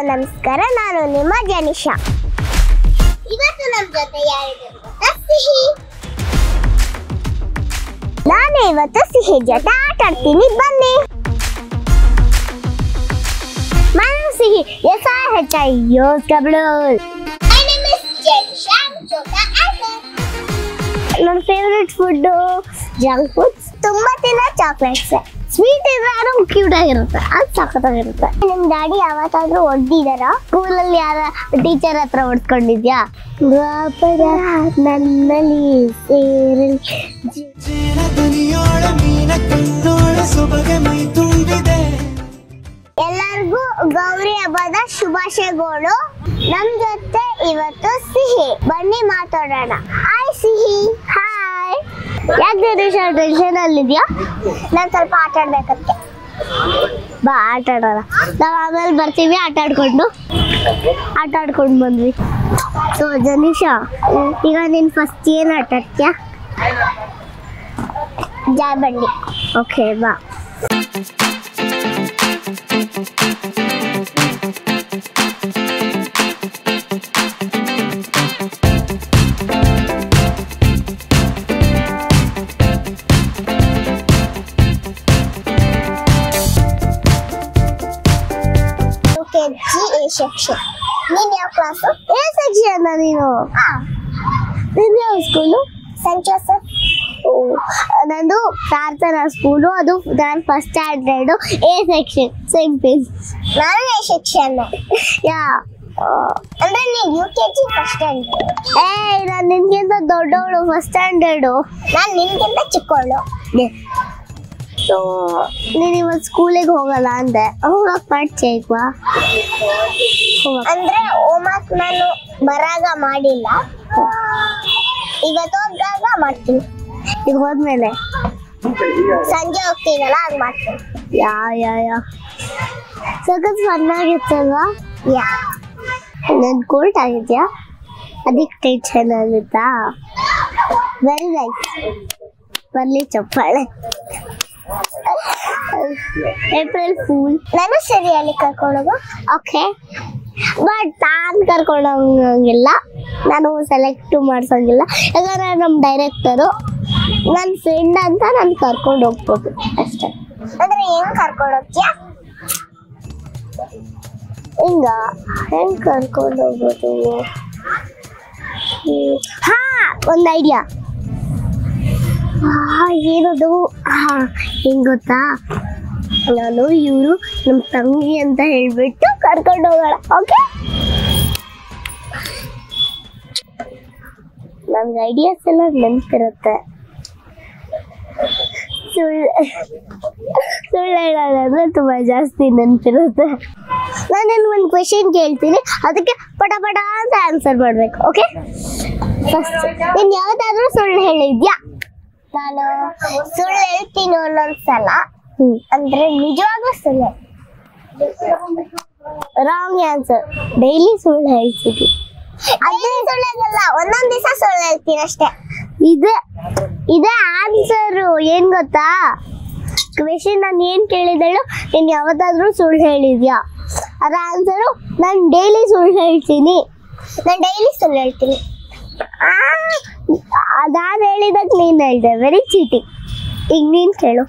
ನಮಸ್ಕಾರ ನಾನು ನಿಮ್ಮ ಜನಿಷಾ ಇವತ್ತು ನಮ್ಮ ಜೊತೆ ಯಾರಿದ್ದಾರೆ ಗೊತ್ತಾ? ಸಿಹಿ ನಾನು ಇವತ್ತು ಸಿಹಿ ಜೊತೆ ಆಟ ಆಡ್ತೀನಿ ಬನ್ನಿ ನಾನು ಸಿಹಿ ಎಸ್ ಐ ಹೆಚ್ ಐ ಯೋಸ್ ಕಬ್ಳೂಲ್ ನನ್ನ ಫೇವ್ರೆಟ್ ಫುಡ್ ಜಂಕ್ ಫುಡ್ಸ್ ತುಂಬಾ ತಿನ್ನ ಚಾಕ್ಲೇಟ್ಸ್ ಸ್ವೀಟ್ ಇದ್ರೆ ಕ್ಯೂಟ್ ಆಗಿರುತ್ತೆ ಅದು ಸಖತ್ತಾಗಿರುತ್ತೆ ನಿಮ್ ಡ್ಯಾಡಿ ಯಾವತ್ತಾದ್ರೂ ಹೊಡ್ದಿದಾರ ಸ್ಕೂಲಲ್ಲಿ ಯಾರ ಟೀಚರ್ ಹತ್ರ ಹೊಡ್ಕೊಂಡಿದ್ಯಾ ದ್ವಾಪರ ನನ್ನಲ್ಲಿ ಸೇರಲಿ ಜೇನ ಧ್ವನಿಯೋಳ ಮೀನ ಕಣ್ಣೋಳ ಸೊಬಗೆ ಮೈ ತುಂಬಿದೆ ಎಲ್ಲರಿಗೂ ಗೌರಿ ಹಬ್ಬದ ಶುಭಾಶಯಗಳು ನಮ್ ಜೊತೆ ಇವತ್ತು ಸಿಹಿ ಬನ್ನಿ ಮಾತಾಡೋಣ ಹಾಯ್ ಸಿಹಿ ಹಾಯ್ ಯಾಕೆ ಟೆನ್ಷನ್ ಟೆನ್ಷನ್ ಅಲ್ಲಿದ್ಯಾ ನಾನು ಸ್ವಲ್ಪ ಆಟ ಆಡ್ಬೇಕಂತೆ ಬಾ ಆಟ ಆಡೋಣ ನಾವು ಆಮೇಲೆ ಬರ್ತೀವಿ ಆಟ ಆಡ್ಕೊಂಡು ಆಟ ಆಡ್ಕೊಂಡು ಬಂದ್ವಿ ಸೊ ಜನಿಷಾ ಈಗ ನೀನು ಫಸ್ಟ್ ಏನು ಆಟ ಆಡ್ತೀಯಾ ಜಾರ್ಬಂಡಿ ಓಕೆ ಬಾ ಕೆ ಜಿ ಎ ಸೆಕ್ಷನ್ ನೀನ್ ಯಾವ ಕ್ಲಾಸು ಎ ಸೆಕ್ಷನ್ ನೀನು ನೀನು ಯಾವ ಸ್ಕೂಲು ಸೆಂಟ್ ಜೋಸೆಫ್ ಓ ನಂದು ಪ್ರಾರ್ಥನಾ ಸ್ಕೂಲು ಅದು ನಾನು first standard A section same page ನಾನು ಎ ಸೆಕ್ಷನ್ ಯಾ ಅಂದ್ರೆ ನೀನು U K G first standard ಏ ನಾನು ನಿನ್ಗಿಂತ ದೊಡ್ಡವಳು ಫಸ್ಟ್ ಸ್ಟ್ಯಾಂಡರ್ಡು ನಾನು ನಿನ್ಗಿಂತ ಚಿಕ್ಕವಳು ಸೊ ನೀನು ಇವತ್ತು ಸ್ಕೂಲಿಗೆ ಹೋಗಲ್ಲ ಅಂದೆ ಹೋಗಕ್ ಮಾಡ್ತೀಯ ಈಗ ಅಂದ್ರೆ ಹೋಮ್ವರ್ಕ್ ನಾನು ಬರಾಗ ಮಾಡಿಲ್ಲ ಇವತ್ತು ಹೋದಾಗ ಮಾಡ್ತೀನಿ ಈಗ ಹೋದ್ಮೇಲೆ ಸಂಜೆ ಹೋಗ್ತೀನಲ್ಲ ಆಗ ಮಾಡ್ತೀನಿ ಯಾ ಯಾ ಯಾ ಸಖತ್ ಫನ್ ಆಗಿತ್ತಲ್ವಾ ಯಾ ನನ್ ಕೋಲ್ಡ್ ಆಗಿದ್ಯಾ ಅದಕ್ಕೆ ಟೆನ್ಷನ್ ಆಗುತ್ತಾ ವೆರಿ ನೈಸ್ ಬರ್ಲಿ ಚಪ್ಪಾಳೆ ಏಪ್ರಿಲ್ ಫೂಲ್ ನಾನು ಸರಿಯಲ್ಲಿ ಕರ್ಕೊಂಡೋಗು ಓಕೆ ಬಟ್ ನಾನು ಕರ್ಕೊಂಡೋಗಂಗಿಲ್ಲ ನಾನು ಸೆಲೆಕ್ಟ್ ಮಾಡ್ಸೋಂಗಿಲ್ಲ ಯಾಕಂದ್ರೆ ನಮ್ಮ ಡೈರೆಕ್ಟರು ನನ್ನ ಫ್ರೆಂಡ್ ಅಂತ ನಾನು ಕರ್ಕೊಂಡು ಹೋಗ್ಬೋದು ಅಷ್ಟೇ ಅಂದ್ರೆ ಹೆಂಗ್ ಕರ್ಕೊಂಡು ಹೋಗ್ತೀಯಾ ಹಿಂಗ ಹೆಂಗ್ ಕರ್ಕೊಂಡು ಹೋಗ್ಬೋದು ಹ್ಮ್. ಹಾ ಒಂದು ಐಡಿಯಾ ಏನದು ಹಾ ಹೆಂಗ್ ಗೊತ್ತಾ ನಾನು ಇವರು ನಮ್ಮ ತಂಗಿ ಅಂತ ಹೇಳ್ಬಿಟ್ಟು ಕರ್ಕೊಂಡು ಹೋಗೋಣ ಓಕೆ ನಮ್ಗೆ ಐಡಿಯಾಸ್ ಎಲ್ಲ ನೆನಪಿರುತ್ತೆ ಸುಳ್ಳು ಸುಳ್ಳು ಹೇಳೋದಂದ್ರೆ ತುಂಬ ಜಾಸ್ತಿ ನೆನಪಿರುತ್ತೆ ನಾನು ಒಂದು ಕ್ವೆಶನ್ ಕೇಳ್ತೀನಿ ಅದಕ್ಕೆ ಪಟ ಪಟ ಅಂತ ಆನ್ಸರ್ ಮಾಡ್ಬೇಕು ಓಕೆ ಫಸ್ಟ್ ನೀನು ಯಾವತ್ತಾದ್ರೂ ಸುಳ್ಳು ಹೇಳಿದ್ಯಾ ನಾನು ಸುಳ್ಳು ಹೇಳ್ತೀನಿ ಒಂದೊಂದ್ಸಲ ಅಂದ್ರೆ ನಿಜವಾಗ್ಲೂ ಸುಳ್ಳು ರಾಂಗ್ ಆನ್ಸರ್ ಡೈಲಿ ಸುಳ್ಳು ಹೇಳ್ತೀನಿ ಅದೇ ಸುಳ್ಳಲ್ಲ ಒಂದೊಂದ್ ದಿವಸ ಸುಳ್ಳು ಹೇಳ್ತೀನಿ ಅಷ್ಟೇ ಇದೆ ಇದೇ ಆನ್ಸರು ಏನ್ ಗೊತ್ತಾ ಕ್ವೆಶನ್ ನಾನು ಏನ್ ಕೇಳಿದಳು ನೀನು ಯಾವತ್ತಾದ್ರೂ ಸುಳ್ಳು ಹೇಳಿದ್ಯಾ ಅದ್ರ ಆನ್ಸರು ನಾನು ಡೈಲಿ ಸುಳ್ಳು ಹೇಳ್ತೀನಿ ನಾನು ಡೈಲಿ ಸುಳ್ಳು ಹೇಳ್ತೀನಿ ನಾನು ಹೇಳಿದಾಗ ನೀನು ಹೇಳಿದೆ ವೆರಿ ಚೀಟಿಂಗ್ ಈಗ ನೀನು ಕೇಳು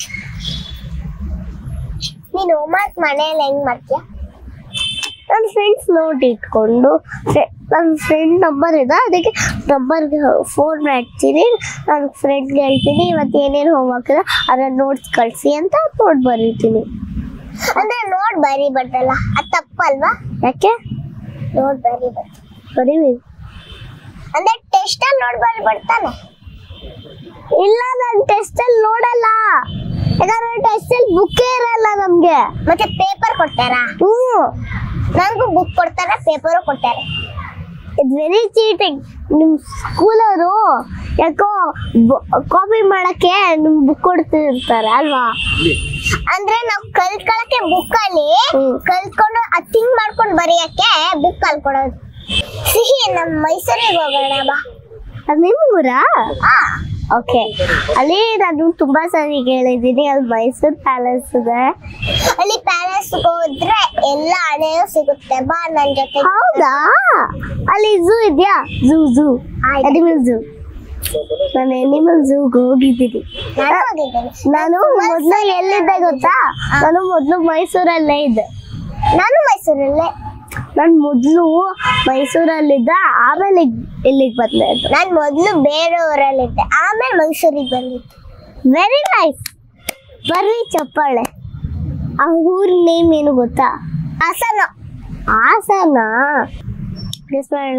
ನೀನು ಹೋಮ್ವರ್ಕ್ ಮನೆಯಲ್ಲಿ ಹೆಂಗ್ ಮಾಡ್ತೀಯ ನನ್ನ ಫ್ರೆಂಡ್ಸ್ ನೋಟ್ ಇಟ್ಕೊಂಡು ನನ್ನ ಫ್ರೆಂಡ್ ನಂಬರ್ ಇದೆ ಅದಕ್ಕೆ ನಂಬರ್ಗೆ ಫೋನ್ ಮಾಡ್ತೀನಿ ನನ್ನ ಫ್ರೆಂಡ್ಗೆ ಹೇಳ್ತೀನಿ ಇವತ್ತು ಏನೇನು ಹೋಮ್ವರ್ಕ್ ಇದೆ ಅದರ ನೋಟ್ಸ್ ಕಳಿಸಿ ಅಂತ ನೋಟ್ ಬರೀತೀನಿ ಅಂದ್ರೆ ನೋಟ್ ಬರಿಬಾರ್ದಲ್ಲ ಅದು ತಪ್ಪಲ್ವಾ ಯಾಕೆ ನೋಟ್ ಬರಿಬಾರ್ದು ಬರೀಬೇಕು ಅಂದ್ರೆ ಟೆಸ್ಟ್ ಅಲ್ಲಿ ನೋಡ್ ಬರ್ಬಿಡ್ತಾನೆ ಇಲ್ಲ ನಾನು ಟೆಸ್ಟ್ ಅಲ್ಲಿ ನೋಡಲ್ಲ ಯಾಕಂದ್ರೆ ಟೆಸ್ಟ್ ಅಲ್ಲಿ ಬುಕ್ಕೇ ಇರಲ್ಲ ನಮ್ಗೆ ಮತ್ತೆ ಪೇಪರ್ ಕೊಡ್ತಾರಾ ಹ್ಮ್ ನನಗೂ ಬುಕ್ ಕೊಡ್ತಾರೆ ಪೇಪರು ಕೊಡ್ತಾರೆ ಇಟ್ ವೆರಿ ಚೀಟಿಂಗ್ ನಿಮ್ ಸ್ಕೂಲವರು ಯಾಕೋ ಕಾಪಿ ಮಾಡಕ್ಕೆ ನಿಮ್ ಬುಕ್ ಕೊಡ್ತಿರ್ತಾರೆ ಅಲ್ವಾ ಅಂದ್ರೆ ನಾವು ಕಲ್ತ್ಕೊಳಕ್ಕೆ ಬುಕ್ ಅಲ್ಲಿ ಕಲ್ತ್ಕೊಂಡು ಅದ್ ಥಿಂಕ್ ಮಾಡ್ಕೊಂಡು ಬರೆಯಕ್ಕೆ ಬುಕ್ ಅಲ್ಲಿ ಕೊಡೋದು ಸಿಹಿ ನಮ್ಮ ಮೈಸೂರಿಗೆ ಹೋಗೋಣ ಬಾ ಅದು ನಿಮ್ಮ ಊರಾ ಓಕೆ ಅಲ್ಲಿ ನಾನು ತುಂಬಾ ಸರಿ ಕೇಳಿದ್ದೀನಿ ಅಲ್ಲಿ ಮೈಸೂರ್ ಪ್ಯಾಲೇಸ್ ಇದೆ ಅಲ್ಲಿ ಪ್ಯಾಲೇಸ್ ಹೋದ್ರೆ ಎಲ್ಲ ಹಣೆಯೂ ಸಿಗುತ್ತೆ ಬಾ ನನ್ ಜೊತೆ ಹೌದಾ ಅಲ್ಲಿ ಝೂ ಇದೆಯಾ ಝೂ ಝೂ ಆಯ್ತು. ಅನಿಮಲ್ ಝೂ ನಾನು ಅನಿಮಲ್ ಝೂಗೆ ಹೋಗಿದ್ದೀನಿ ನಾನು ಹೋಗಿದ್ದೇನೆ ನಾನು ಮೊದ್ಲು ಎಲ್ಲಿದ್ದೆ ಗೊತ್ತಾ ನಾನು ಮೊದ್ಲು ಮೈಸೂರಲ್ಲೇ ಇದ್ದೆ ನಾನು ಮೈಸೂರಲ್ಲೇ ನಾನು ಮೊದ್ಲು ಮೈಸೂರಲ್ಲಿದ್ದ ಆಮೇಲೆ ಇಲ್ಲಿಗೆ ಬಂದೆ ಅದು ನಾನ್ ಮೊದ್ಲು ಬೇರೆ ಊರಲ್ಲಿದ್ದೆ ಆಮೇಲೆ ಮೈಸೂರಿಗೆ ಬಂದಿದ್ದೆ ವೆರಿ ನೈಸ್ ಬರ್ರಿ ಚಪ್ಪಾಳೆ ಆ ಊರ್ ನೇಮ್ ಏನು ಗೊತ್ತಾ ಹಾಸನ ಹಾಸನ ಗೆಸ್ ಮಾಡೋಣ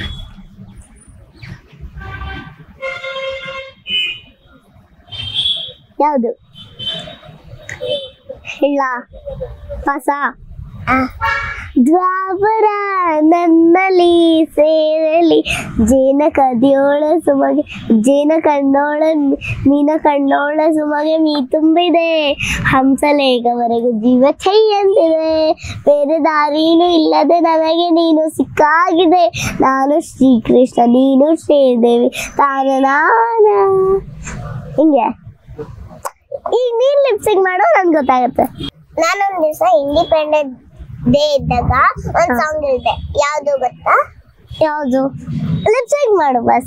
ಯಾವುದು ಇಲ್ಲ ಹೊಸ ಆ, ದ್ವಾಪರ ನನ್ನಲ್ಲಿ ಸೇರಲಿ ಜೇನ ಕದಿಯೋಳ ಸುಮಗೆ ಜೇನ ಕಣ್ಣೋಳ ಮೀನ ಕಣ್ಣೋಳ ಸುಮಗೆ ಮೀ ತುಂಬಿದೆ ಹಂಸಲೇಖವರೆಗೂ ಜೀವ ಛೈ ಅಂತಿದೆ ಬೇರೆ ದಾರಿನೂ ಇಲ್ಲದೆ ನನಗೆ ನೀನು ಸಿಕ್ಕಾಗಿದೆ ನಾನು ಶ್ರೀಕೃಷ್ಣ ನೀನು ಶ್ರೀದೇವಿ ತಾನ ನಾನ ಹಿಂಗೆ ಈಗ ನೀನ್ ಲಿಪ್ಸಿಂಗ್ ಮಾಡೋ ನನ್ಗೆ ಗೊತ್ತಾಗುತ್ತೆ ನಾನೊಂದ್ ದಿವಸ ಇಂಡಿಪೆಂಡೆಂಟ್ ಡೇ ಇದ್ದಾಗ ಒಂದ್ ಹಾ. ಸಾಂಗ್ ಹೇಳಿದೆ ಯಾವ್ದು ಗೊತ್ತಾ ಯಾವುದು ಲಿಪ್ಸಿಂಗ್ ಮಾಡು ಬಸ್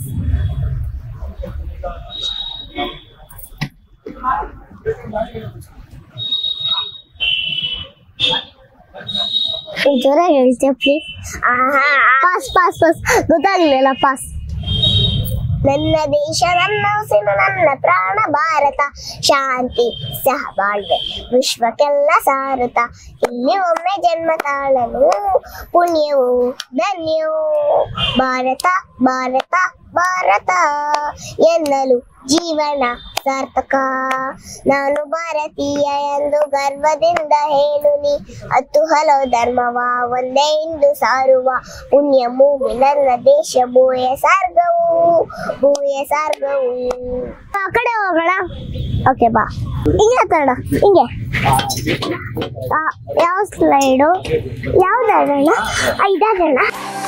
ಜೋರಾಗಿ ಹೇಳ್ತೀಯ ಪ್ಲೀಸ್ ಆಹಾ ಪಾಸ್ ಪಾಸ್ ಪಾಸ್ ಗೊತ್ತಾಗ್ಲಿಲ್ಲ ಪಾಸ್ ನನ್ನ ದೇಶ ನನ್ನ ಉಸಿರು ನನ್ನ ಪ್ರಾಣ ಭಾರತ ಶಾಂತಿ ಸಹಬಾಳ್ವೆ ವಿಶ್ವಕ್ಕೆಲ್ಲ ಸಾರುತ್ತ ಇಲ್ಲಿ ಒಮ್ಮೆ ಜನ್ಮ ತಾಳಲು ಪುಣ್ಯವು ಧನ್ಯವು ಭಾರತ ಭಾರತ ಭಾರತ ಎನ್ನಲು ಜೀವನ ಸಾರ್ಥಕ ನಾನು ಭಾರತೀಯ ಎಂದು ಗರ್ವದಿಂದ ಹೇಳು ನೀ ಹತ್ತು ಹಲವು ಧರ್ಮವ ಒಂದೇ ಎಂದು ಸಾರುವ ಪುಣ್ಯ ಭೂಮಿ ನನ್ನ ದೇಶ ಭೂಯ ಸಾರ್ಗವು ಭೂಯ ಸಾರ್ಗವು ಆ ಕಡೆ ಹೋಗೋಣ ಓಕೆ ಬಾ ಹಿಂಗೆ ಹತ್ತೋಣ ಹಿಂಗೆ ಆ, ಯಾವ ಸ್ಲೈಡು ಯಾವ್ದಾಗೋಣ ಇದಾಗೋಣ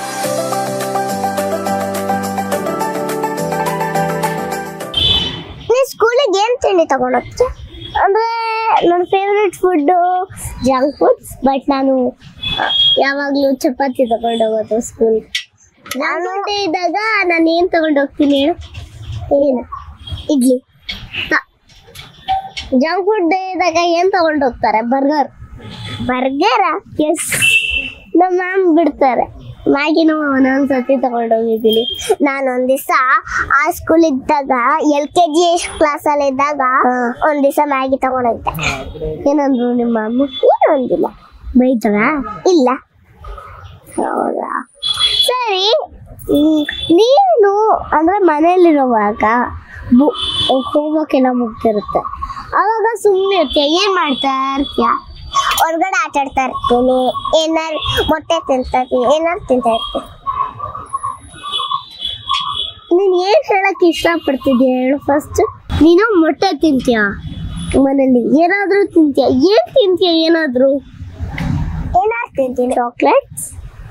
ನೀ ಸ್ಕೂಲಿಗೆ ಏನ್ ತಿಂಡಿ ತಗೊಂಡೋಗ್ತಿ ಅಂದ್ರೆ ನನ್ನ favourite food junk foods but ನಾನು ಯಾವಾಗಲೂ ಚಪಾತಿ ತಗೊಂಡು ಹೋಗೋದು ಸ್ಕೂಲ್ ನಾನು ಇದ್ದಾಗ ನಾನು ಏನು ತಗೊಂಡು ಹೋಗ್ತೀನಿ ಹೇಳು ಏನು ಇಡ್ಲಿ ಜಂಕ್ ಫುಡ್ ಇದ್ದಾಗ ಏನು ತಗೊಂಡು ಹೋಗ್ತಾರೆ ಬರ್ಗರ್ ಬರ್ಗರ ಎಸ್ ನಮ್ಮ ಮ್ಯಾಮ್ ಬಿಡ್ತಾರೆ ಮ್ಯಾಗಿನೂ ಒಂದೊಂದು ಸತಿ ತಗೊಂಡು ಹೋಗಿದ್ದೀನಿ ನಾನು ಒಂದ್ ದಿವಸ ಆ ಸ್ಕೂಲ್ ಇದ್ದಾಗ ಎಲ್ ಕೆ ಜಿ ಕ್ಲಾಸ್ ಅಲ್ಲಿ ಇದ್ದಾಗ ಹಾ. ಒಂದ್ ದಿವಸ ಮ್ಯಾಗಿ ತಗೊಂಡೋಗಿದ್ದೆ ಏನಂದ್ರು ನಿಮ್ಮ ಅಮ್ಮ ಏನು ಒಂದಿಲ್ಲ ಬೈತಾರ ಇಲ್ಲ ಹೌದಾ ಸರಿ ಹ್ಮ್, ನೀನು ಅಂದ್ರೆ ಮನೇಲಿರುವಾಗ ಹೋಮ್ವರ್ಕ್ ಎಲ್ಲ ಮುಗ್ದಿರುತ್ತೆ ಅವಾಗ ಸುಮ್ಮನೆ ಇರ್ತೀಯ ಏನ್ ಮಾಡ್ತಾ ಇರ್ತೀಯ ಹೊರ್ಗಡೆ ಆಟ ಆಡ್ತಾ ಇರ್ತೀನಿ ಏನಾರು ಮೊಟ್ಟೆ ತಿಂತಾ ಇರ್ತೀನಿ ಏನಾರು ತಿಂತಾ ಇರ್ತೀನಿ ನೀನ್ ಏನ್ ಹೇಳಕ್ ಇಷ್ಟಪಡ್ತಿದ್ಯಾ ಹೇಳು ಫಸ್ಟ್ ನೀನು ಮೊಟ್ಟೆ ತಿಂತೀಯ ಮನೇಲಿ ಏನಾದ್ರೂ ತಿಂತೀಯ ಏನ್ ತಿಂತೀಯ ಏನಾದ್ರೂ ಏನಾರು ತಿಂತೀನಿ ಚಾಕ್ಲೇಟ್ಸ್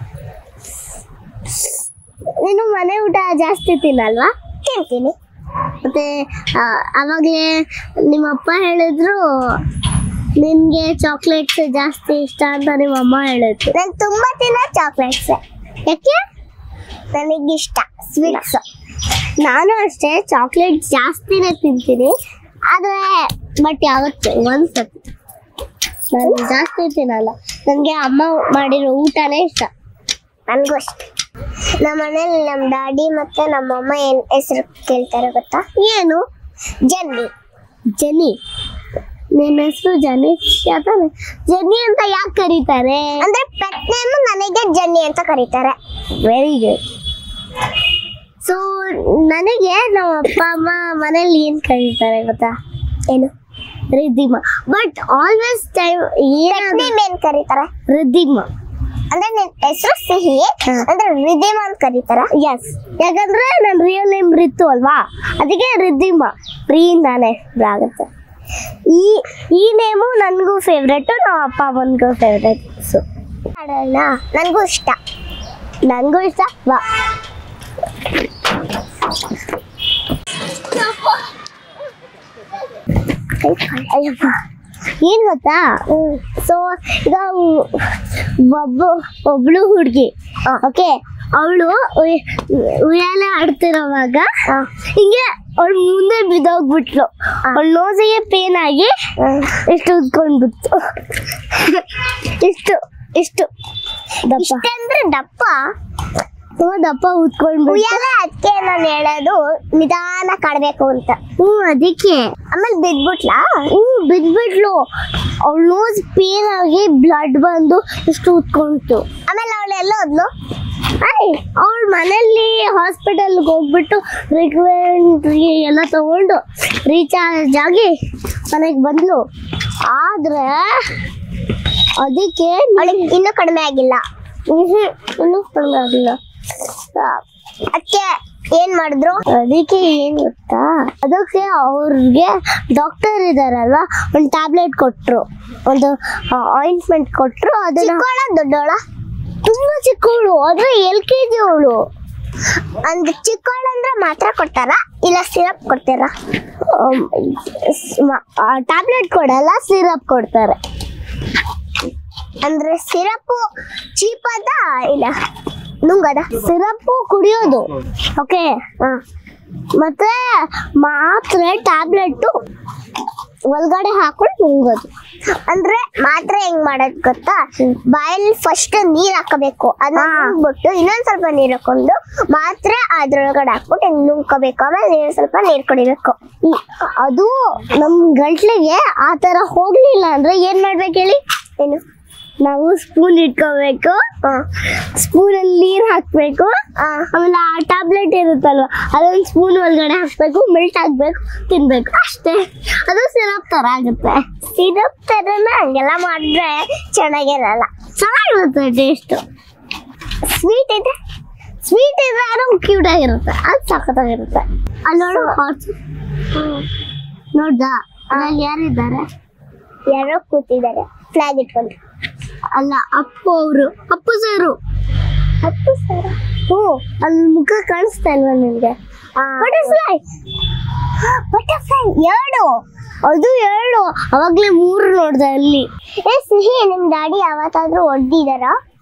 ನೀನು ಮನೆ ಊಟ ಜಾಸ್ತಿ ತಿನ್ನಲ್ವಾ ತಿಂತೀನಿ ಮತ್ತೆ ಆ, ಅವಾಗ್ಲೇ ನಿಮ್ಮ ಅಪ್ಪ ಹೇಳಿದ್ರು ನಿನ್ಗೆ ಚಾಕ್ಲೇಟ್ಸ್ ಜಾಸ್ತಿ ಇಷ್ಟ ಅಂತ ನಿಮ್ಮ ಅಮ್ಮ ಹೇಳಿದ್ರು ನಾನು ತುಂಬಾ ತಿನ್ನೋ ಚಾಕ್ಲೇಟ್ಸ್ ಯಾಕೆ ನನಗಿಷ್ಟ ಸ್ವೀಟ್ಸ್ ನಾನು ಅಷ್ಟೇ ಚಾಕ್ಲೇಟ್ ಜಾಸ್ತಿನೇ ತಿಂತೀನಿ ಆದ್ರೆ ಬಟ್ ಯಾವತ್ತು ಒಂದ್ಸತಿ ನಾನು ಜಾಸ್ತಿ ತಿನ್ನಲ್ಲ ನನಗೆ ಅಮ್ಮ ಮಾಡಿರೋ ಊಟನೇ ಇಷ್ಟ ನನಗೂ ಅಷ್ಟೆ ನಮ್ಮ ಮನೇಲಿ ನಮ್ಮ ಡ್ಯಾಡಿ ಮತ್ತೆ ನಮ್ಮಮ್ಮ ಏನ್ ಹೆಸರು ಕೇಳ್ತಾರೆ ಗೊತ್ತಾ ಏನು ಜನ್ನಿ ಜನಿ ನಿನ್ನ ಹೆಸರು ಜನಿಷ್ಯಾ ತಾನೆ ಜನಿ ಅಂತ ಯಾಕೆ ಕರೀತಾರೆ ಅಂದ್ರೆ ಪೆಟ್ ನೇಮ್ ನನಗೆ ಜನ್ನಿ ಅಂತ ಕರೀತಾರೆ ವೆರಿ ಗುಡ್ ಸೊ ನನಗೆ ನಮ್ಮ ಅಪ್ಪ ಅಮ್ಮ ಮನೇಲಿ ಏನ್ ಕರೀತಾರೆ ಗೊತ್ತಾ ಏನು Riddhima but always time pet name ಏನ್ ಕರೀತಾರೆ ರಿದ್ದಿಮ ಅಂದ್ರೆ ನಿನ್ ಹೆಸರು ಸಿಹಿ ಹಾ. ಅಂದ್ರೆ ರಿದಿಮ್ ಅಂತ ಕರೀತಾರ ಎಸ್ ಯಾಕಂದ್ರೆ ನನ್ನ ರಿಯಲ್ ನೇಮ್ ರಿತ್ತು ಅಲ್ವಾ ಅದಕ್ಕೆ ರಿದ್ದಿಮ ರೀ ನಾನೇ ಆಗುತ್ತೆ ಈ ಈ ನೇಮು ನನಗೂ ಫೇವ್ರೆಟ್ ನಮ್ಮ ಅಪ್ಪ ಅಮ್ಮನಿಗೂ ಫೇವ್ರೆಟ್ ಸೊ ಹಾಡೋಣ ನನಗೂ ಇಷ್ಟ ನನಗೂ ಇಷ್ಟ ವಾ ಅಯ್ಯಪ್ಪ ಏನ್ ಗೊತ್ತಾ ಸೊ ಈಗ ಒಬ್ಬ ಒಬ್ಳು ಹುಡುಗಿ ಓಕೆ ಅವಳು ಉಯ್ಯಾಲೆ ಆಡ್ತಿರೋವಾಗ ಹಿಂಗೆ ಅವಳು ಮುಂದೆ ಬಿದ್ದೋಗ್ಬಿಟ್ಲು ಅವಳ ನೋಸಿಗೆ ಪೇನ್ ಆಗಿ ಇಷ್ಟು ಉದ್ಕೊಂಡ್ಬಿಡ್ತು ಇಷ್ಟು ಇಷ್ಟು ದಪ್ಪ ಅಂದ್ರೆ ದಪ್ಪ ತುಂಬ ದಪ್ಪ ಉದ್ಕೊಂಡ್ಬಿಡ್ತು ಉಯ್ಯಾಲೆ ಅದಕ್ಕೆ ನಾನು ಹೇಳೋದು ನಿಧಾನ ಕಾಡ್ಬೇಕು ಅಂತ ಹ್ಞೂ ಅದಕ್ಕೆ ಆಮೇಲೆ ಬಿದ್ಬಿಟ್ಲಾ ಹ್ಞೂ ಬಿದ್ಬಿಟ್ಲು ಅವಳ ನೋಸ್ ಪೇನ್ ಆಗಿ ಬ್ಲಡ್ ಬಂದು ಇಷ್ಟು ಉತ್ಕೊಂಡ್ತು ಆಮೇಲೆ ಅವಳು ಎಲ್ಲ ಹೋದ್ಲು ಅವಳ ಮನೇಲಿ ಹಾಸ್ಪಿಟಲ್ಗೆ ಹೋಗ್ಬಿಟ್ಟು ಟ್ರೀಟ್ಮೆಂಟ್ ಎಲ್ಲ ತಗೊಂಡು ರೀಚಾರ್ಜ್ ಆಗಿ ಮನೆಗೆ ಬಂದ್ಲು ಆದ್ರೆ ಅದಕ್ಕೆ ಅವಳಿಗೆ ಇನ್ನೂ ಕಡಿಮೆ ಆಗಿಲ್ಲ ಹ್ಮ್ ಇನ್ನೂ ಕಡಿಮೆ ಆಗಿಲ್ಲ ಅದಕ್ಕೆ ಏನ್ ಮಾಡಿದ್ರು ಅದಕ್ಕೆ ಏನ್ ಗೊತ್ತಾ ಅದಕ್ಕೆ ಅವ್ರಿಗೆ ಡಾಕ್ಟರ್ ಇದಾರಲ್ವಾ ಒಂದು ಟ್ಯಾಬ್ಲೆಟ್ ಕೊಟ್ರು ಒಂದು ಆಯಿಂಟ್ಮೆಂಟ್ ಕೊಟ್ರು ಅದನ್ನ ಚಿಕ್ಕವಳ ದೊಡ್ಡವಳ ತುಂಬಾ ಚಿಕ್ಕವಳು ಆದ್ರೆ ಎಲ್ ಕೆ ಜಿ ಅವಳು ಅಂದ್ರೆ ಚಿಕ್ಕವಳ ಅಂದ್ರೆ ಮಾತ್ರ ಕೊಡ್ತಾರ ಇಲ್ಲ ಸಿರಪ್ ಕೊಡ್ತಾರಾ ಟ್ಯಾಬ್ಲೆಟ್ ಕೊಡಲ್ಲ ಸಿರಪ್ ಕೊಡ್ತಾರೆ ಅಂದ್ರೆ ಸಿರಪ್ ಚೀಪ್ ಅದ ಇಲ್ಲ ನುಂಗದ ಸಿರಪ್ ಕುಡಿಯೋದು ಓಕೆ ಮತ್ತೆ ಮಾತ್ರೆ ಟ್ಯಾಬ್ಲೆಟ್ ಒಳಗಡೆ ಹಾಕೊಂಡು ನುಂಗೋದು ಅಂದ್ರೆ ಮಾತ್ರ ಹೆಂಗ್ ಮಾಡೋದ್ ಗೊತ್ತಾ ಬಾಯಲ್ಲಿ ಫಸ್ಟ್ ನೀರ್ ಹಾಕಬೇಕು ಅದನ್ನ ಹಾ. ನುಂಗ್ಬಿಟ್ಟು ಇನ್ನೊಂದ್ ಸ್ವಲ್ಪ ನೀರ್ ಹಾಕೊಂಡು ಮಾತ್ರ ಅದ್ರೊಳಗಡೆ ಹಾಕ್ಬಿಟ್ಟು ಹಿಂಗ್ ನುಂಗ್ಕೋಬೇಕು ಆಮೇಲೆ ನೀರ್ ಸ್ವಲ್ಪ ನೀರ್ ಕುಡಿಬೇಕು ಈ- ಅದು ನಮ್ ಗಂಟ್ಲಿಗೆ ಆ ತರ ಹೋಗ್ಲಿಲ್ಲ ಅಂದ್ರೆ ಏನ್ ಮಾಡ್ಬೇಕು ಹೇಳಿ ಏನು ನಾವು ಸ್ಪೂನ್ ಇಟ್ಕೋಬೇಕು ಹಾ. ಸ್ಪೂನ್ ಅಲ್ಲಿ ನೀರ್ ಹಾಕ್ಬೇಕು ಆ, ಆಮೇಲೆ ಆ ಟ್ಯಾಬ್ಲೆಟ್ ಇರುತ್ತಲ್ವ ಅದೊಂದು ಸ್ಪೂನ್ ಒಳಗಡೆ ಹಾಕ್ಬೇಕು ಮೆಲ್ಟ್ ಹಾಕ್ಬೇಕು ತಿನ್ಬೇಕು ಅಷ್ಟೇ ಅದು ಸಿರಪ್ ತರ ಆಗುತ್ತೆ ಸಿರಪ್ ತರನ ಹಂಗೆಲ್ಲ ಮಾಡಿದ್ರೆ ಚೆನ್ನಾಗಿರಲ್ಲ ಚೆನ್ನಾಗಿರುತ್ತೆ ಟೇಸ್ಟ್ ಸ್ವೀಟ್ ಇದೆ ಸ್ವೀಟ್ ಇದ್ರೆ ಅದು ಕ್ಯೂಟ್ ಆಗಿರುತ್ತೆ ಅದು ಸಖತ್ತಾಗಿರುತ್ತೆ ಅಲ್ಲಿ ನೋಡು ಹಾರ್ಸ್ ನೋಡ್ದಾ ಅದ್ರಲ್ಲಿ ಯಾರಿದ್ದಾರೆ ಯಾರೋ ಕೂತಿದ್ದಾರೆ ಫ್ಲಾಗ್ ಇಟ್ಕೊಂಡು ಅಲ್ಲ ಅಪ್ಪು ಅವರು ಅಪ್ಪು ಸರು ಹತ್ತು ಸಾವಿರ ಹ್ಞೂ ಅಲ್ಲಿ ಮುಖ ಕಾಣಿಸ್ತಾ ಇಲ್ವಾ ನಿನ್ಗೆ ಬಟರ್ಫ್ಲೈ ಬಟರ್ಫ್ಲೈ ಎರಡು ಅದು ಎರಡು ಅವಾಗ್ಲೇ ಮೂರು ನೋಡ್ದೆ ಅಲ್ಲಿ ಏ ಸಿಹಿ ನಿಮ್ ಡ್ಯಾಡಿ ಯಾವತ್ತಾದ್ರೂ ಹೊಡ್ದಿದಾರ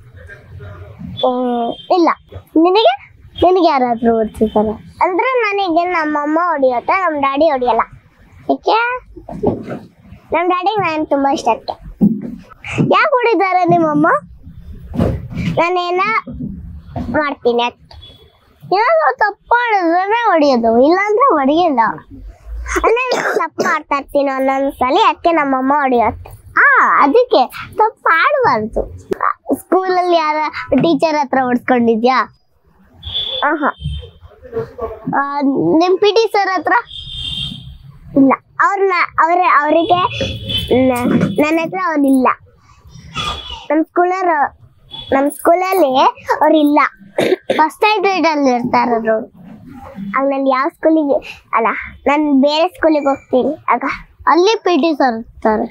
ಇಲ್ಲ ನಿನಗೆ ನಿನಗೆ ಯಾರಾದ್ರೂ ಓದ್ತಿದ್ದಾರೆ ಅಂದ್ರೆ ನನಗೆ ನಮ್ಮಮ್ಮ ಹೊಡಿಯತ್ತೆ ನಮ್ ಡ್ಯಾಡಿ ಹೊಡಿಯಲ್ಲ ಯಾಕೆ ನಮ್ ಡ್ಯಾಡಿಗೆ ನಾನು ತುಂಬಾ ಇಷ್ಟ ಅದಕ್ಕೆ ಯಾಕೆ ಹೊಡಿತಾರೆ ನಿಮ್ಮಮ್ಮ ನಾನೇನ ಮಾಡ್ತೀನಿ ಅದ್ ಏನಾದ್ರು ತಪ್ಪು ಮಾಡಿದ್ರೆ ಹೊಡಿಯೋದು ಇಲ್ಲಾಂದ್ರೆ ಹೊಡಿಯಲ್ಲ ಅಂದ್ರೆ ನಾನ್ ತಪ್ಪು ಮಾಡ್ತಾ ಇರ್ತೀನಿ ಒಂದೊಂದ್ಸಲಿ ಅದಕ್ಕೆ ನಮ್ಮಮ್ಮ ಹೊಡಿಯತ್ತೆ ಆ ಅದಕ್ಕೆ ತಪ್ಪು ಆಡಬಾರ್ದು ಸ್ಕೂಲಲ್ಲಿ ಯಾರ ಟೀಚರ್ ಹತ್ರ ಹೊಡ್ಸ್ಕೊಂಡಿದ್ಯಾ ಆಹಾ ಆ, ನಿಮ್ ಪಿ ಟಿ ಸರ್ ಹತ್ರ ಇಲ್ಲ ಅವ್ರನ್ನ ಅವ್ರ ಅವರಿಗೆ ನನ್ನ ಹತ್ರ ಅವ್ರಿಲ್ಲ ನಮ್ಮ ಸ್ಕೂಲರ್ ನಮ್ಮ ಸ್ಕೂಲಲ್ಲಿ ಅವ್ರಿಲ್ಲ ಫಸ್ಟ್ ಗ್ರೇಡ್ ಅಲ್ಲಿ ಇರ್ತಾರರು ಆಗ ನಾನು ಯಾವ ಸ್ಕೂಲಿಗೆ ಅಲ್ಲ ನಾನು ಬೇರೆ ಸ್ಕೂಲಿಗೆ ಹೋಗ್ತೀನಿ ಆಗ ಅಲ್ಲಿ ಪಿ ಟಿ ಸರ್ ಇರ್ತಾರೆ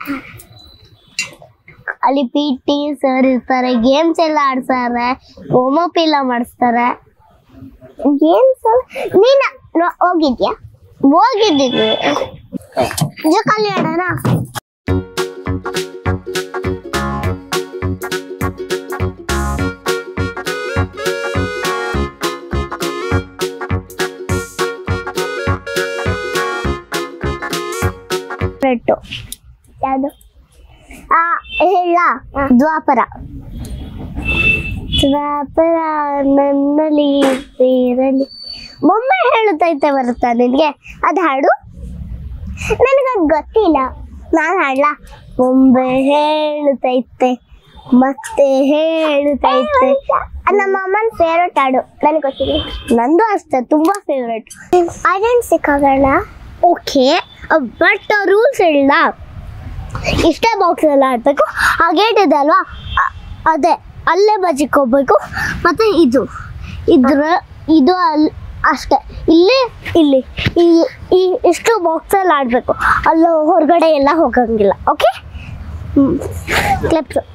ಅಲ್ಲಿ ಪಿ ಟಿ ಸರ್ ಇರ್ತಾರೆ ಗೇಮ್ಸ್ ಎಲ್ಲ ಆಡ್ತಾರೆ ಹೋಮ್ವರ್ಕ್ ಎಲ್ಲ ಮಾಡಿಸ್ತಾರೆ ಗೇಮ್ಸ್ ನೀನು ನೋ- ಹೋಗಿದ್ಯಾ ಹೋಗಿದ್ದೀನಿ ಜೋಕಾಲಿ ಆಡೋಣ ಬೆಟ್ಟು ಯಾವುದು ಆ ಹೇಳ ದ್ವಾಪರ ದ್ವಾಪರ ನನ್ನಲ್ಲಿ ಸೇರಲಿ ಬೊಮ್ಮೆ ಹೇಳುತ್ತೈತೆ ಬರುತ್ತಾ ನಿನಗೆ ಅದು ಹಾಡು ನನಗದು ಗೊತ್ತಿಲ್ಲ ನಾನು ಹಾಡ್ಲಾ ಬೊಂಬೆ ಹೇಳುತ್ತೈತೆ ಮತ್ತೆ ಹೇಳುತ್ತೈತೆ ಅದು ನಮ್ಮ ಅಮ್ಮನ ಫೇವ್ರೆಟ್ ಹಾಡು ನನಗೆ ಗೊತ್ತಿಲ್ಲ ನಂದು ಅಷ್ಟೇ ತುಂಬಾ ಫೇವ್ರೆಟ್ ಐಡೆಂಟ್ ಸಿಕ್ಕಾಗೋಣ ಓಕೆ ಬಟ್ ರೂಲ್ಸ್ ಹೇಳಿಲ್ಲ ಇಷ್ಟೇ ಬಾಕ್ಸ್ ಎಲ್ಲ ಆಡ್ಬೇಕು ಆ ಗೇಟ್ ಇದೆ ಅಲ್ವಾ ಅ- ಅದೇ ಅಲ್ಲೇ ಬಜಿಕ್ ಹೋಗ್ಬೇಕು ಮತ್ತೆ ಇದು ಇದ್ರ ಇದು ಅಲ್ಲಿ ಅಷ್ಟೇ ಇಲ್ಲಿ ಇಲ್ಲಿ ಈ ಈ ಇಷ್ಟು ಬಾಕ್ಸಲ್ಲಿ ಆಡಬೇಕು ಅಲ್ಲ ಹೊರಗಡೆ ಎಲ್ಲ ಹೋಗಂಗಿಲ್ಲ ಓಕೆ ಕ್ಲೆಪ್ಸ್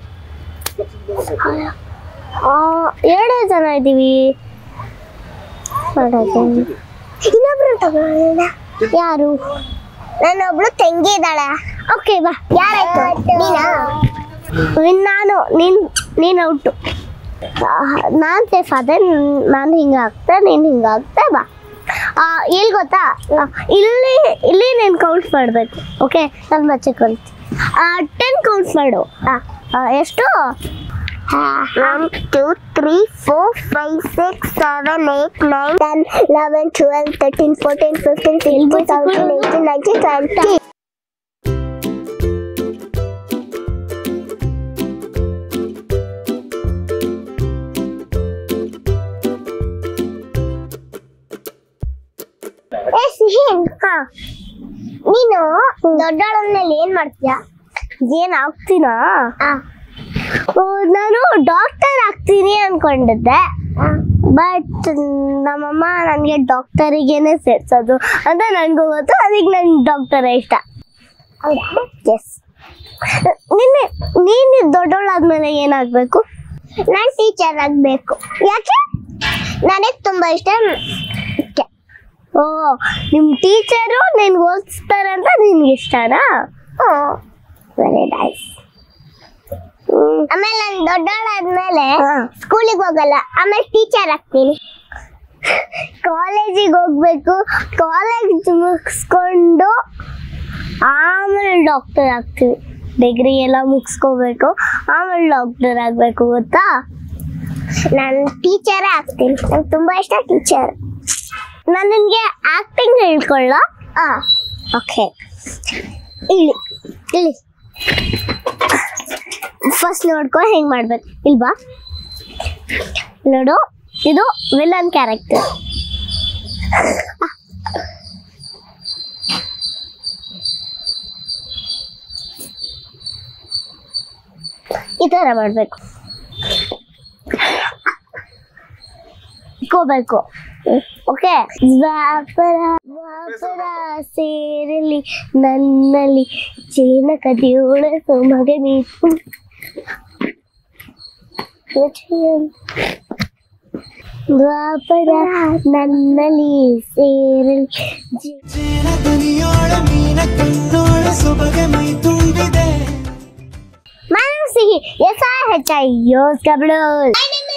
ಏಳೇ ಜನ ಇದ್ದೀವಿ ಮಾಡೋದು ಇನ್ನೊಬ್ರು ತಗೊಳ್ಳೋಣ ಯಾರು ನನ್ನೊಬ್ಳು ತಂಗಿ ಇದ್ದಾಳೆ ಓಕೆ ಬಾ ಯಾರಾಯ್ತು ನೀನಾ ಇನ್ ನಾನು ನೀನ್ ನೀನ್ ಔಟು ನಾನ್ ಸೇಫ್ ಅದೇ ನಾನು ಹಿಂಗಾಗ್ತೆ ನೀನ್ ಹಿಂಗಾಗ್ತೆ ಬಾ ಆ, ಇಲ್ಲಿ ಗೊತ್ತಾ ಆ, ಇಲ್ಲಿ ಇಲ್ಲಿ ನೀನು ಕೌಂಟ್ ಮಾಡಬೇಕು ಓಕೆ ನಾನು ಬಚ್ಚೆ ಕೌಂಟ್ ಟೆನ್ ಕೌಂಟ್ ಮಾಡು ಆ, ಆ, ಎಷ್ಟು one two three four five six seven eight nine ten eleven twelve thirteen fourteen fifteen sixteen seventeen eighteen nineteen twenty ಏ ಸಿಹಿನ್ ಹಾ ನೀನು ದೊಡ್ಡವಳನ್ನಲ್ಲಿ ಏನ್ ಮಾಡ್ತೀಯಾ ಏನ್ ಆಗ್ತೀನಾ ಆ, ಓ, ನಾನು ಡಾಕ್ಟರ್ ಆಗ್ತೀನಿ ಅನ್ಕೊಂಡಿದ್ದೆ ಬಟ್ ನಮ್ಮಮ್ಮ ನನಗೆ ಡಾಕ್ಟರಿಗೇನೆ ಸೇರ್ಸೋದು ಅಂತ ನನಗೂ ಗೊತ್ತು ಅದಕ್ಕೆ ನನ್ಗೆ ಡಾಕ್ಟರ್ ಇಷ್ಟ ಹೌದಾ ಎಸ್ ನಿನ್ನೆ ನೀನು ದೊಡ್ಡವಳಾದ್ಮೇಲೆ ಏನಾಗಬೇಕು ನಾನ್ ಟೀಚರ್ ಆಗ್ಬೇಕು ಯಾಕೆ ನನಗ್ ತುಂಬಾ ಇಷ್ಟ ಅದಕ್ಕೆ. ಓ ನಿಮ್ಮ ಟೀಚರು ನಿನ್ಗೆ ಓದಿಸ್ತಾರೆ ಅಂತ ನಿನ್ಗೆ ಇಷ್ಟನಾ ಹ್ಮ್. ವೆರಿ ನೈಸ್ ಆಮೇಲೆ ನಾನು ದೊಡ್ಡವಳಾದ್ಮೇಲೆ ಹಾ. ಸ್ಕೂಲಿಗೆ ಹೋಗಲ್ಲ ಆಮೇಲೆ ಟೀಚರ್ ಆಗ್ತೀನಿ ಕಾಲೇಜಿಗೆ ಹೋಗ್ಬೇಕು ಕಾಲೇಜ್ ಮುಗಿಸ್ಕೊಂಡು ಆಮೇಲೆ ಡಾಕ್ಟರ್ ಆಗ್ತೀವಿ ಡಿಗ್ರಿ ಎಲ್ಲ ಮುಗಿಸ್ಕೋಬೇಕು ಆಮೇಲೆ ಡಾಕ್ಟರ್ ಆಗಬೇಕು ಗೊತ್ತಾ ನಾನು ಟೀಚರೇ ಆಗ್ತೀನಿ ನಂಗೆ ತುಂಬಾ ಇಷ್ಟ ಟೀಚರ್ ನಾನು ನಿನಗೆ ಆ್ಯಕ್ಟಿಂಗ್ ಹೇಳ್ಕೊಳ್ಳ ಆ ಓಕೆ ಇಲ್ಲಿ ಇಲ್ಲಿ ಫಸ್ಟ್ ನೋಡ್ಕೊ ಹೆಂಗೆ ಮಾಡ್ಬೇಕು ಇಲ್ವಾ ನೋಡು ಇದು ವಿಲನ್ ಕ್ಯಾರೆಕ್ಟರ್ ಈ ಥರ ಮಾಡಬೇಕು ಇಟ್ಕೋಬೇಕು ಓಕೆ ವ್ಯಾಪಾರ ವ್ಯಾಪಾರ ಸೇರಲಿ ನನ್ನಲ್ಲಿ ಚೀನ ಕದಿಯೋಳ ಸೊಮಗೆ ಮೀಸು ದ್ವಾಪರ ನನ್ನಲ್ಲಿ ಸೇರಲಿ ಜೀ- ಜೇನ ದನಿಯೋಳ ಮೀನ ಕಣ್ಣೋಳ ಸೊಬಗೆ ಮೈ ತುಂಬಿದೆ ಮನಸ್ಸಿಗೆ ಎಸ್ ಐ ಹೆಚ್ ಐ ಯೋಸ್ ಕಬಳು My name